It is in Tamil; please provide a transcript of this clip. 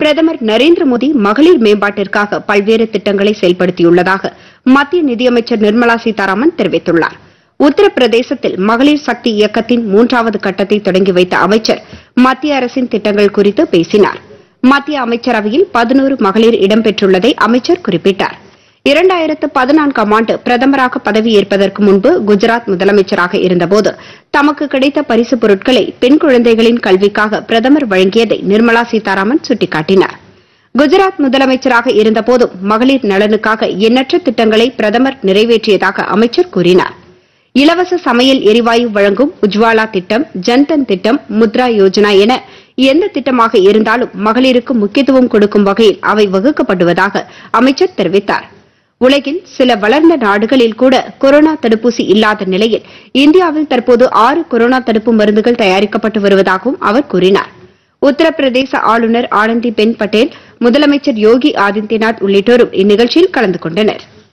பிரதமர் நரேந்திர மோடி மகளிர் மேம்பாட்டிற்காக பல்வேறு திட்டங்களை செயல்படுத்தியுள்ளதாக மத்திய நிதியமைச்சர் நிர்மலா சீதாராமன் தெரிவித்துள்ளார் உத்தரப்பிரதேசத்தில் மகளிர் சக்தி இயக்கத்தின் மூன்றாவது கட்டத்தை தொடங்கி வைத்த அமைச்சர் மத்திய அரசின் திட்டங்கள் குறித்து பேசினார் மத்திய அமைச்சரவையில் பதினோரு மகளிர் இடம்பெற்றுள்ளதை அமைச்சர் குறிப்பிட்டார் இரண்டாயிரத்து பதினான்காம் ஆண்டு பிரதமராக பதவியேற்பதற்கு முன்பு குஜராத் முதலமைச்சராக இருந்தபோது தமக்கு கிடைத்த பரிசுப் பொருட்களை பெண் குழந்தைகளின் கல்விக்காக பிரதமர் வழங்கியதை நிர்மலா சீதாராமன் சுட்டிக்காட்டினார் குஜராத் முதலமைச்சராக இருந்தபோதும் மகளிர் நலனுக்காக எண்ணற்ற திட்டங்களை பிரதமர் நிறைவேற்றியதாக அமைச்சர் கூறினார் இலவச சமையல் எரிவாயு வழங்கும் உஜ்வாலா திட்டம் ஜன்தன் திட்டம் முத்ரா யோஜனா என எந்த திட்டமாக இருந்தாலும் மகளிருக்கு முக்கியத்துவம் கொடுக்கும் வகையில் அவை வகுக்கப்படுவதாக அமைச்சர் தெரிவித்தார் உலகில் சில வளர்ந்த நாடுகளில் கூட கொரோனா தடுப்பூசி இல்லாத நிலையில் இந்தியாவில் தற்போது ஆறு கொரோனா தடுப்பு மருந்துகள் தயாரிக்கப்பட்டு வருவதாகவும் அவர் கூறினார் உத்தரப்பிரதேச ஆளுநர் ஆனந்தி பென் பட்டேல் முதலமைச்சர் யோகி ஆதித்யநாத் உள்ளிட்டோரும் இந்நிகழ்ச்சியில் கலந்து கொண்டனர்